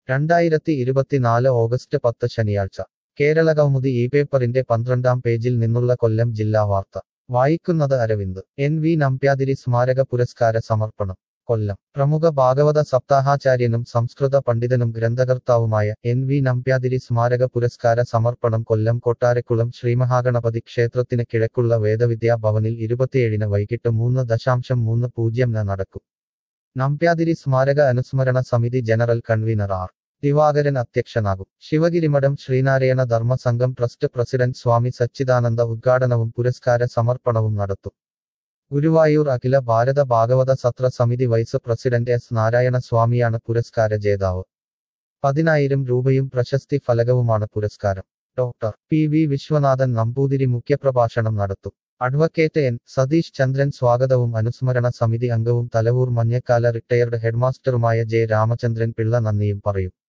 രണ്ടായിരത്തി ഇരുപത്തിനാല് ഓഗസ്റ്റ് പത്ത് ശനിയാഴ്ച കേരള കൗമുദി ഈ പേപ്പറിന്റെ പന്ത്രണ്ടാം പേജിൽ നിന്നുള്ള കൊല്ലം ജില്ലാ വാർത്ത വായിക്കുന്നത് അരവിന്ദ് എൻ വി നമ്പ്യാതിരി സ്മാരക പുരസ്കാര സമർപ്പണം കൊല്ലം പ്രമുഖ ഭാഗവത സപ്താഹാചാര്യനും സംസ്കൃത പണ്ഡിതനും ഗ്രന്ഥകർത്താവുമായ എൻ വി നമ്പ്യാതിരി സ്മാരക പുരസ്കാര സമർപ്പണം കൊല്ലം കൊട്ടാരക്കുളം ശ്രീമഹാഗണപതി ക്ഷേത്രത്തിന് കിഴക്കുള്ള വേദവിദ്യാ ഭവനിൽ ഇരുപത്തിയേഴിന് വൈകിട്ട് മൂന്ന് ദശാംശം മൂന്ന് പൂജ്യം ന് നടക്കും നമ്പ്യാതിരി സ്മാരക അനുസ്മരണ സമിതി ജനറൽ കൺവീനർ ആർ ദിവാകരൻ അധ്യക്ഷനാകും ശിവഗിരിമഠം ശ്രീനാരായണ ധർമ്മ സംഘം ട്രസ്റ്റ് പ്രസിഡന്റ് സ്വാമി സച്ചിദാനന്ദ ഉദ്ഘാടനവും പുരസ്കാര സമർപ്പണവും നടത്തും ഗുരുവായൂർ അഖില ഭാരത ഭാഗവത സത്ര സമിതി വൈസ് പ്രസിഡന്റ് എസ് നാരായണ സ്വാമിയാണ് പുരസ്കാര ജേതാവ് പതിനായിരം രൂപയും പ്രശസ്തി ഫലകവുമാണ് പുരസ്കാരം doctor P V Viswanathan Namboothiri മുഖ്യപ്രഭാഷണം നടത്തും അഡ്വക്കേറ്റ് എൻ സതീഷ് ചന്ദ്രൻ സ്വാഗതവും അനുസ്മരണ സമിതി അംഗവും തലവൂർ മഞ്ഞക്കാല റിട്ടയർഡ് ഹെഡ്മാസ്റ്ററുമായ ജെ രാമചന്ദ്രൻ പിള്ള നന്ദിയും പറയും